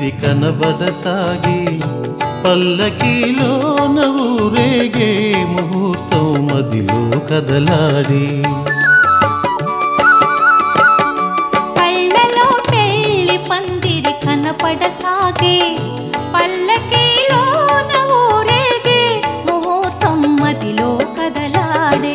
పందిరి కనబడసాగి పల్లకీలోన ఊరేగే ముహూర్తం మదిలో కదలాడి కళ్ళలో పెళ్లి పందిరి కనపడసాగే పల్లకీలోన ఊరేగే ముహూర్తం మదిలో కదలాడే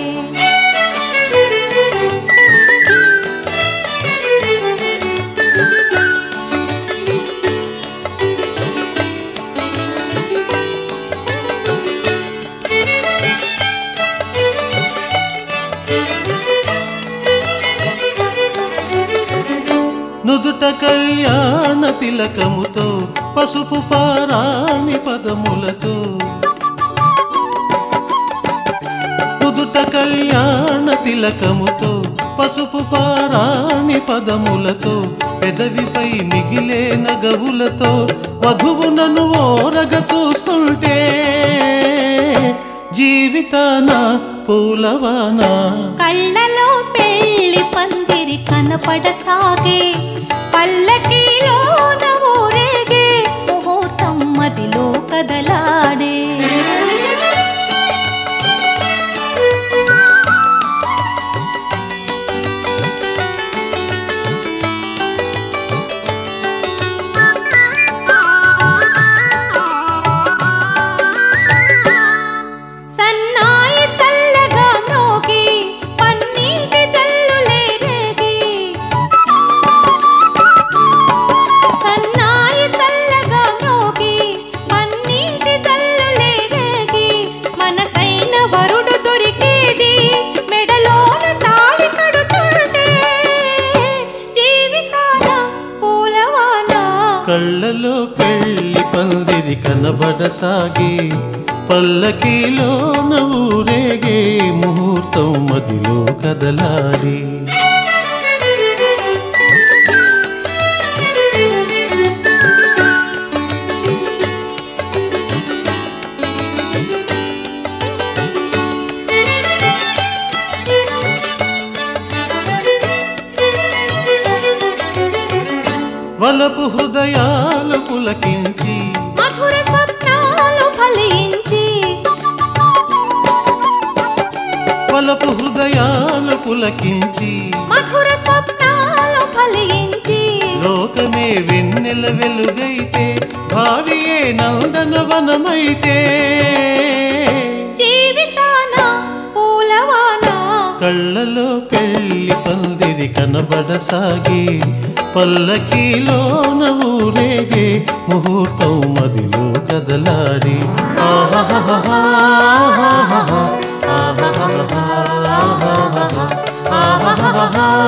నుదుట కళ్యాణ తిలకముతో పసుపు పారాణి పదములతో నుదుట కళ్యాణ తిలకముతో పసుపు పారాణి పదములతో పెదవిపై మిగిలే నగవులతో వధువునను ఓరగ చూస్తుంటే జీవితాన పూలవానా కళ్ళలో పెళ్లి పందిరి కనపడసాగే పల్లకీలోన ఊరేగే ముహూర్తం మదిలో కదలాడే సన్నాయి చల్లగా మ్రోగి పన్నీటి జల్లులే రేగి సన్నాయి చల్లగా మ్రోగి పన్నీటి జల్లులే రేగి మనసైన వరుడు దొరికేది మెడలోన తాళి కడుతుంటే జీవితాన పూలవాన కళ్ళలో పెళ్లి పందిరి కనబడసాగి పల్లకీలోన ఊరేగే ముహూర్తం మదిలో కదలాడి వలపు హృదయాలు పులకించి మధుర స్వప్నాలు ఫలించి వలపు హృదయాలు పులకించి మధుర స్వప్నాలు ఫలించి లోకమే వెన్నెల వెలుగైతే భావియే నందనవనమైతే జీవితాన పూలవాన కళ్ళలో పెళ్లి పందిరి కనబడసాగి పల్లకీలోన ఊరేగే ముహూర్తం మదిలో కదలాడి ఆహాహాహా, ఆహాహాహా, ఆహాహాహా, ఆహాహాహా, ఆహాహాహా.